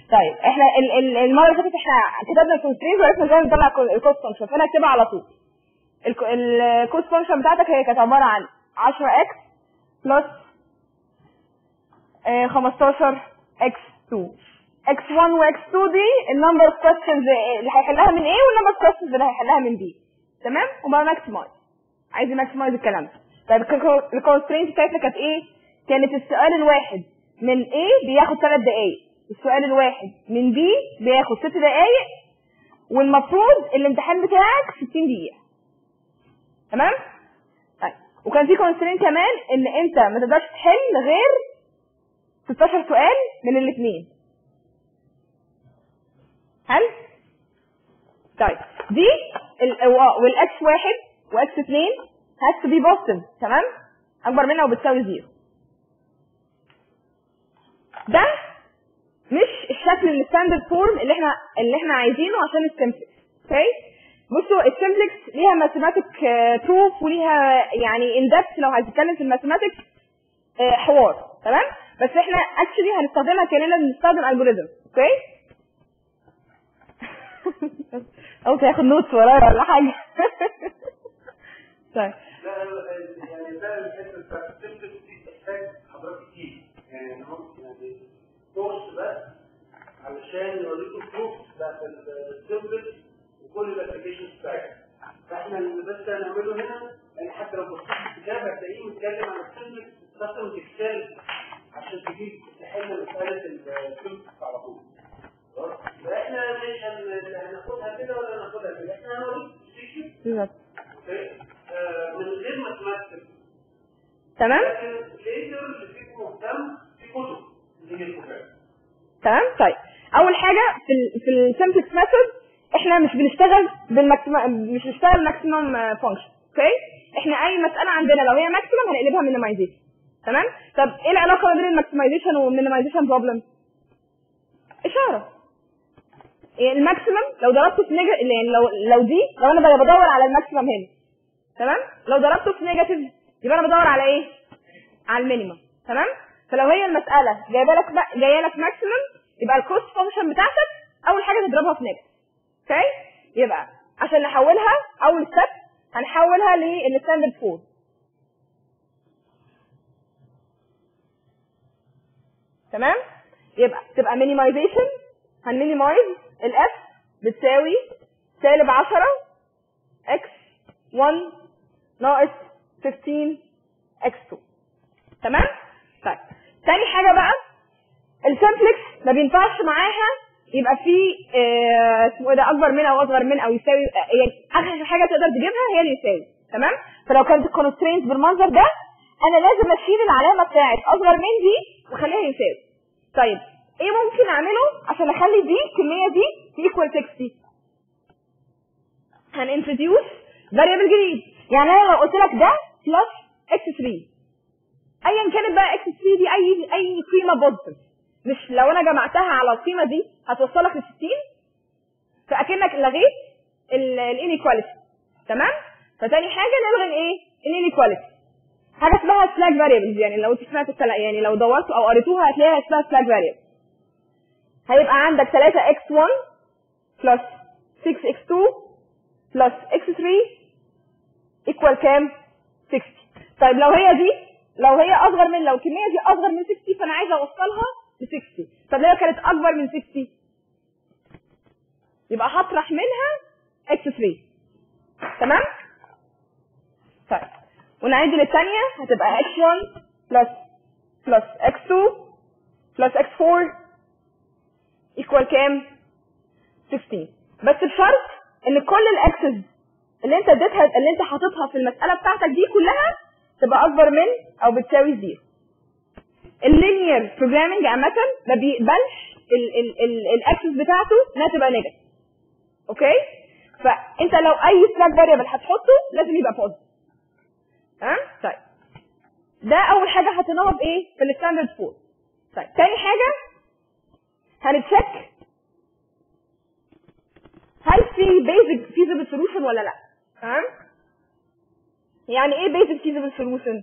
طيب احنا ال- ال- المره اللي فاتت احنا كتبنا الكونسترينز وعرفنا ازاي نطلع الكوست فانكشن فانا هكتبها على طول الكوست فانكشن بتاعتك هي كانت عباره عن 10 اكس بلس 15 اكس 2 اكس 1 واكس 2 دي النمبر اوف كويستشنز اللي هيحلها من ايه والنمبر اوف كويستشنز اللي هيحلها من بي تمام وبقى ماكسمايز عايز ماكسمايز الكلام ده طيب الكونسترينت بتاعتنا كانت ايه؟ كانت السؤال الواحد من A بياخد 3 دقايق السؤال الواحد من B بياخد 6 دقايق والمفروض الامتحان بتاعك 60 دقيقة تمام؟ طيب وكان في كونسترين كمان ان انت ما تقدرش تحل غير 16 سؤال من الاثنين هل؟ طيب دي ال- و- والاكس واحد واكس اثنين has to be positive تمام؟ اكبر منها وبتساوي زيرو ده مش الشكل الستاندرد فورم اللي احنا اللي احنا عايزينه عشان السمبلكس اوكي بصوا السمبلكس ليها ماثيماتيك بروف وليها يعني ان ديبث لو هتتكلم في الماثيماتكس حوار تمام بس احنا اكشلي هنستخدمها كاننا بنستخدم الجوريزم اوكي او تاخد نوتس ورايا ولا حاجه طيب لا يعني ده الحته بتاعت السيمبل دي تحتاج حضرتك كتير يعني انا ممكن يعني كورس بس علشان نوريكم البروف بتاعت السيمبل وكل الابلكيشنز بتاعتها فاحنا اللي بس هنعمله هنا يعني حتى لو بصيت في الكتاب هتلاقيه متكلم عن السيمبل بتستخدم الاكسل عشان تجيب تحل مساله السيمبل على طول خلاص؟ فاحنا مش هن- هناخدها كده ولا هناخدها كده احنا هنوريك السيشن بالظبط اوكي آه، من غير ما تمثل تمام لكن الليزر اللي فيكم مهتم في كتب اللي هي الكتاب تمام طيب اول حاجه في ال في السمبلكس ميثود احنا مش بنشتغل بالماكسيمم مش بنشتغل ماكسيمم فانكشن اوكي احنا اي مساله عندنا لو هي ماكسيمم هنقلبها مينيمايزيشن تمام طب ايه العلاقه ما بين الماكسمايزيشن والمينيمايزيشن بروبلم اشاره إيه الماكسيمم لو ضربته في نيجاتيف يعني لو لو دي لو انا بدور على الماكسيمم هنا تمام لو ضربته في نيجاتيف يبقى انا بدور على ايه على المينيمم تمام فلو هي المساله جايبه لك بقى- جايه لك ماكسيمم يبقى الكوست فانكشن بتاعتك اول حاجه تضربها في نيجاتيف اوكي يبقى عشان نحولها اول ستيب هنحولها للستاندرد فورم تمام يبقى تبقى مينيمايزيشن هنمينيمايز الاف بتساوي سالب 10 اكس 1 ناقص 15 اكس 2 تمام طيب تاني حاجه بقى السمبلكس ما بينفعش معاها يبقى في آه، اسمه ايه ده اكبر من او اصغر من او يساوي آه، يعني اخر حاجه تقدر تجيبها هي اللي يساوي تمام فلو كانت الكونسترينت بالمنظر ده انا لازم اشيل العلامه بتاعت اصغر من دي واخليها يساوي طيب ايه ممكن اعمله عشان اخلي دي الكميه دي ايكوال 60 هنintroduce variable جديد يعني انا لو قلت لك ده بلس اكس 3 ايا كانت بقى اكس 3 دي اي اي قيمه بوزيتيف مش لو انا جمعتها على القيمه دي هتوصلك ل 60 فاكنك لغيت الانيكواليتي تمام فتاني حاجه نلغي الايه الانيكواليتي حاجه اسمها سلاك فاريبلز يعني لو انت سمعت الكلام يعني لو دورتوا او قريتوها هتلاقيها اسمها سلاك فاريبل هيبقى عندك 3 x 1 بلس 6 x 2 بلس x 3 ايكوال كام 60 طيب لو هي دي لو هي اصغر من لو الكميه دي اصغر من 60 فانا عايزه اوصلها ل 60 طب لو كانت اكبر من 60 يبقى هطرح منها x 3 تمام طيب ونعيد للثانيه هتبقى x1 بلس بلس x2 بلس x4 ايكوال كام 16 بس بشرط ان كل الاكسس اللي انت اديتها اللي انت حاططها في المساله بتاعتك دي كلها تبقى اكبر من او بتساوي زيرو اللينير بروجرامنج عامه ما بيقبلش الاكسس بتاعته انها تبقى نيجاتيف اوكي فانت لو اي سلاك فاريبل هتحطه لازم يبقى بوزيتيف تمام طيب ده اول حاجه حطيناها بايه في الستاندرد فور طيب تاني حاجه هنتشيك هل في بيزك فيزبل سولوشن ولا لا تمام يعني ايه بيزك فيزبل سولوشن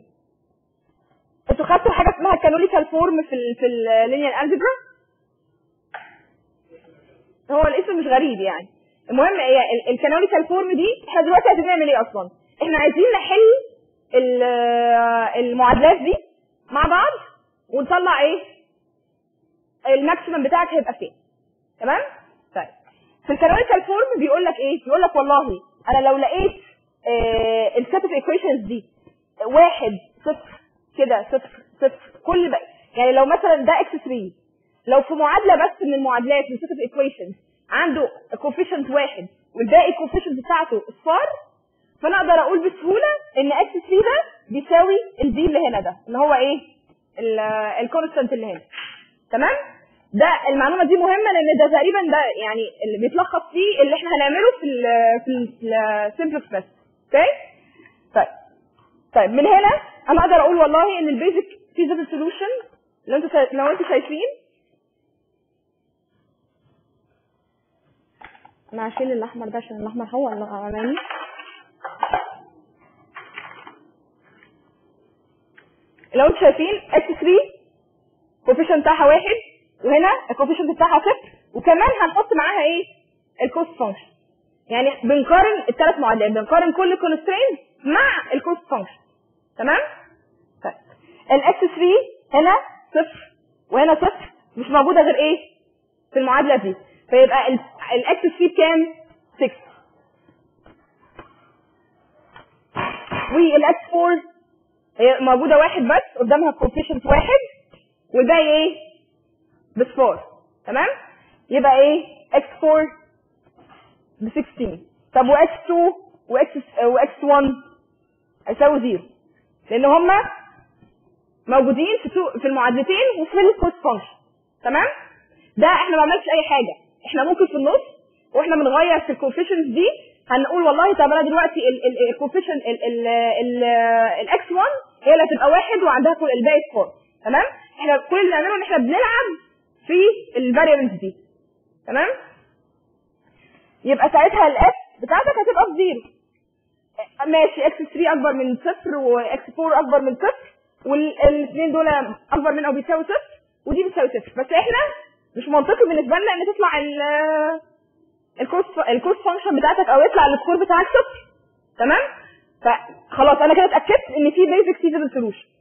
انتوا خدتوا حاجه اسمها كانونيكال فورم في ال في اللينير الجبرا هو الاسم مش غريب يعني المهم هي الكانونيكال فورم دي احنا دلوقتي عايزين نعمل ايه اصلا احنا عايزين نحل ال- المعادلات دي مع بعض ونطلع ايه الماكسيمم بتاعك هيبقى فين تمام طيب في الكانونيكال فورم بيقول لك ايه بيقول لك والله انا لو لقيت السيت اوف ايكويشنز دي واحد صفر كده صفر صفر كل بقى يعني لو مثلا ده اكس 3 لو في معادله بس من المعادلات من سيت اوف ايكويشنز عنده كوفيشنت واحد والباقي الكوفيشنت بتاعته اصفار فانا اقدر اقول بسهوله ان اكس 3 ده بيساوي البي اللي هنا ده اللي هو ايه الكونستانت اللي هنا تمام ده المعلومه دي مهمه لان ده تقريبا ده يعني اللي بيتلخص فيه اللي احنا هنعمله في ال في السمبلكس بس اوكي طيب طيب من هنا انا اقدر اقول والله ان البيزك فيزيبل سوليوشن لو انتوا شا- لو انتوا شايفين انا هشيل الاحمر ده عشان الاحمر هو اللي غلباني لو انتوا شايفين اكس 3 الكوفيشنت بتاعها واحد وهنا الكوفيشنت بتاعها صفر وكمان هنحط معاها ايه الكوست فانكشن يعني بنقارن الثلاث معادلات بنقارن كل كونسترين مع الكوست فانكشن تمام طيب الاكس 3 هنا صفر وهنا صفر مش موجوده غير ايه في المعادله دي فيبقى الاكس 3 بكام 6 والاكس 4 هي موجوده واحد بس قدامها كوفيشنت واحد والباقي ايه بصفار تمام يبقى ايه اكس 4 ب 16 طب واكس 2 واكس واكس 1 هيساوي زيرو لان هما موجودين في تو- في المعادلتين وفي الكوست فانكشن تمام ده احنا ما عملناش اي حاجه احنا ممكن في النص واحنا بنغير في الكوفيشنز دي هنقول والله طب انا دلوقتي الكوفيشن الاكس 1 هي اللي هتبقى واحد وعندها كل الباقي صفار تمام احنا كل اللي بنعمله ان احنا بنلعب في الفاريبلز دي تمام يبقى ساعتها الاكس بتاعتك هتبقى بزيرو ماشي اكس 3 اكبر من صفر واكس 4 اكبر من صفر والاثنين دول اكبر من او بيساوي صفر ودي بتساوي صفر بس احنا مش منطقي بالنسبه لنا ان تطلع ال- الكوست الكوست فانكشن بتاعتك او يطلع السكور بتاعك صفر تمام فخلاص انا كده اتاكدت ان في بيزك فيزبل سولوشن